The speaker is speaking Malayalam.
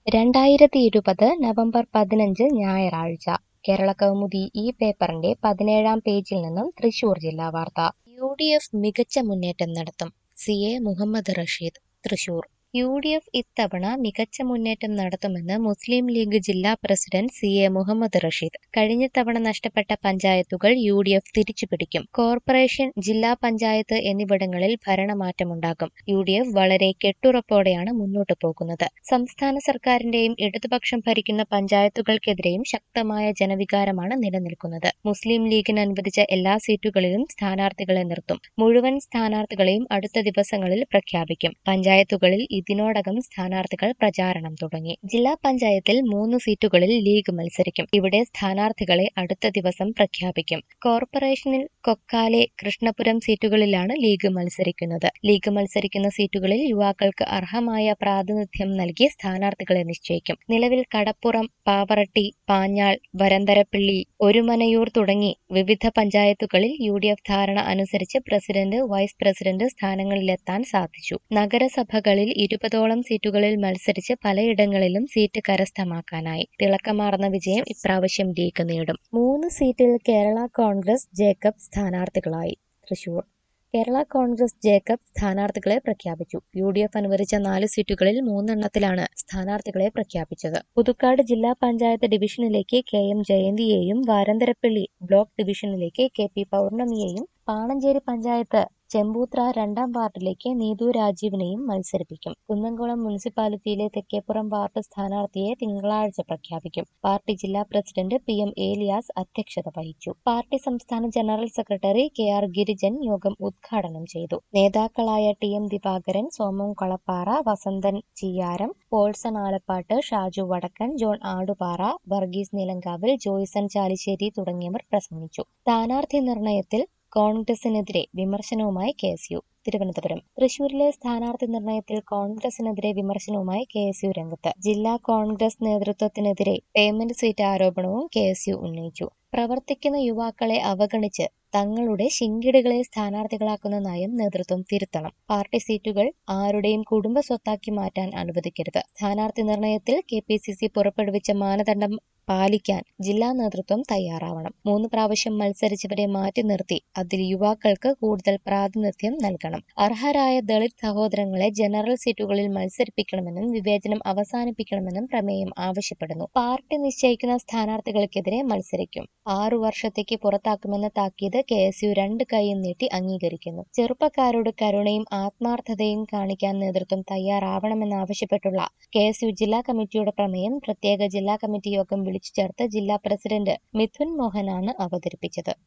രണ്ടായിരത്തി ഇരുപത് നവംബർ പതിനഞ്ച് ഞായറാഴ്ച കേരളകൗമുദി ഈ പേപ്പറിന്റെ പതിനേഴാം പേജിൽ നിന്നും തൃശൂർ ജില്ലാ വാർത്ത യു ഡി എഫ് മികച്ച മുന്നേറ്റം നടത്തും C A Muhammad Rasheed Thrissur U D F ഇത്തവണ മികച്ച മുന്നേറ്റം നടത്തുമെന്ന് മുസ്ലിം ലീഗ് ജില്ലാ president C A Muhammad Rasheed കഴിഞ്ഞ തവണ നഷ്ടപ്പെട്ട പഞ്ചായത്തുകൾ യു ഡി എഫ് തിരിച്ചുപിടിക്കും കോർപ്പറേഷൻ ജില്ലാ പഞ്ചായത്ത് എന്നിവിടങ്ങളിൽ ഭരണമാറ്റമുണ്ടാകും യു ഡി എഫ് വളരെ കെട്ടുറപ്പോടെയാണ് മുന്നോട്ടു പോകുന്നത് സംസ്ഥാന സർക്കാരിന്റെയും ഇടതുപക്ഷം ഭരിക്കുന്ന പഞ്ചായത്തുകൾക്കെതിരെയും ശക്തമായ ജനവികാരമാണ് നിലനിൽക്കുന്നത് മുസ്ലിം ലീഗിന് അനുവദിച്ച എല്ലാ സീറ്റുകളിലും സ്ഥാനാർത്ഥികളെ നിർത്തും മുഴുവൻ സ്ഥാനാർത്ഥികളെയും അടുത്ത ദിവസങ്ങളിൽ പ്രഖ്യാപിക്കും പഞ്ചായത്തുകളിൽ ഇതിനോടകം സ്ഥാനാർത്ഥികൾ പ്രചാരണം തുടങ്ങി ജില്ലാ പഞ്ചായത്തിൽ മൂന്ന് സീറ്റുകളിൽ ലീഗ് മത്സരിക്കും ഇവിടെ സ്ഥാനാർത്ഥികളെ അടുത്ത ദിവസം പ്രഖ്യാപിക്കും കോർപ്പറേഷനിൽ കൊക്കാലെ കൃഷ്ണപുരം സീറ്റുകളിലാണ് ലീഗ് മത്സരിക്കുന്നത് ലീഗ് മത്സരിക്കുന്ന സീറ്റുകളിൽ യുവാക്കൾക്ക് അർഹമായ പ്രാതിനിധ്യം നൽകി സ്ഥാനാർത്ഥികളെ നിശ്ചയിക്കും നിലവിൽ കടപ്പുറം പാവറട്ടി പാഞ്ഞാൾ വരന്തരപ്പിള്ളി ഒരുമനയൂർ തുടങ്ങി വിവിധ പഞ്ചായത്തുകളിൽ യു ഡി എഫ് ധാരണ അനുസരിച്ച് പ്രസിഡന്റ് വൈസ് പ്രസിഡന്റ് സ്ഥാനങ്ങളിലെത്താൻ സാധിച്ചു നഗരസഭകളിൽ ഇരുപതോളം സീറ്റുകളിൽ മത്സരിച്ച് പലയിടങ്ങളിലും സീറ്റ് കരസ്ഥമാക്കാനായി തിളക്കമാർന്ന വിജയം ഇപ്രാവശ്യം ലീഗ് നേടും മൂന്ന് സീറ്റിൽ കേരള കോൺഗ്രസ് ജേക്കബ് സ്ഥാനാർത്ഥികളായി തൃശൂർ കേരള കോൺഗ്രസ് ജേക്കബ് സ്ഥാനാർത്ഥികളെ പ്രഖ്യാപിച്ചു യു ഡി എഫ് അനുവദിച്ച നാല് സീറ്റുകളിൽ മൂന്നെണ്ണത്തിലാണ് സ്ഥാനാർത്ഥികളെ പ്രഖ്യാപിച്ചത് പുതുക്കാട് ജില്ലാ പഞ്ചായത്ത് ഡിവിഷനിലേക്ക് കെ എം ജയന്തിയെയും വാരന്തരപ്പള്ളി ബ്ലോക്ക് ഡിവിഷനിലേക്ക് കെ പി പൗർണമിയെയും പാണഞ്ചേരി പഞ്ചായത്ത് ചെമ്പൂത്ര രണ്ടാം വാർഡിലേക്ക് നീതു രാജീവിനെയും മത്സരിപ്പിക്കും കുന്നംകുളം മുനിസിപ്പാലിറ്റിയിലെ തെക്കേപ്പുറം വാർഡ് സ്ഥാനാർത്ഥിയെ തിങ്കളാഴ്ച പ്രഖ്യാപിക്കും പാർട്ടി ജില്ലാ പ്രസിഡന്റ് പി എം ഏലിയാസ് അധ്യക്ഷത വഹിച്ചു പാർട്ടി സംസ്ഥാന general secretary K R Girijan യോഗം ഉദ്ഘാടനം ചെയ്തു നേതാക്കളായ T M Divakaran Somam Kalappara Vasanthan Chiyaram Paulson Alappatt Shaju Vadakkan John Aduppara Varghese Nilankavil Joyson Chalissery തുടങ്ങിയവർ പ്രസംഗിച്ചു സ്ഥാനാർത്ഥി നിർണയത്തിൽ കോൺഗ്രസിനെതിരെ വിമർശനവുമായി കെ എസ് യു തിരുവനന്തപുരം തൃശൂരിലെ സ്ഥാനാർത്ഥി നിർണയത്തിൽ കോൺഗ്രസിനെതിരെ വിമർശനവുമായി കെ എസ് യു രംഗത്ത് ജില്ലാ കോൺഗ്രസ് നേതൃത്വത്തിനെതിരെ പേയ്മെന്റ് സീറ്റ് ആരോപണവും കെ എസ് യു ഉന്നയിച്ചു പ്രവർത്തിക്കുന്ന യുവാക്കളെ അവഗണിച്ച് തങ്ങളുടെ ശിങ്കിടികളെ സ്ഥാനാർത്ഥികളാക്കുന്ന നയം നേതൃത്വം തിരുത്തണം പാർട്ടി സീറ്റുകൾ ആരുടെയും കുടുംബ സ്വത്താക്കി മാറ്റാൻ അനുവദിക്കരുത് സ്ഥാനാർത്ഥി നിർണയത്തിൽ കെ പി സി സി പുറപ്പെടുവിച്ച മാനദണ്ഡം പാലിക്കാൻ ജില്ലാ നേതൃത്വം തയ്യാറാവണം മൂന്ന് പ്രാവശ്യം മത്സരിച്ചവരെ മാറ്റി നിർത്തി അതിൽ യുവാക്കൾക്ക് കൂടുതൽ പ്രാതിനിധ്യം നൽകണം അർഹരായ ദളിത് സഹോദരങ്ങളെ ജനറൽ സീറ്റുകളിൽ മത്സരിപ്പിക്കണമെന്നും വിവേചനം അവസാനിപ്പിക്കണമെന്നും പ്രമേയം ആവശ്യപ്പെടുന്നു പാർട്ടി നിശ്ചയിക്കുന്ന സ്ഥാനാർത്ഥികൾക്കെതിരെ മത്സരിക്കും ആറു വർഷത്തേക്ക് പുറത്താക്കുമെന്ന താക്കീത് കെ എസ് യു രണ്ട് കൈയും നീട്ടി അംഗീകരിക്കുന്നു ചെറുപ്പക്കാരോട് കരുണയും ആത്മാർത്ഥതയും കാണിക്കാൻ നേതൃത്വം തയ്യാറാവണമെന്നാവശ്യപ്പെട്ടുള്ള കെ എസ് യു ജില്ലാ കമ്മിറ്റിയുടെ പ്രമേയം പ്രത്യേക ജില്ലാ കമ്മിറ്റി യോഗം വിളിച്ചു ചേർത്ത് ജില്ലാ പ്രസിഡന്റ് മിഥുൻ മോഹനാണ് അവതരിപ്പിച്ചത്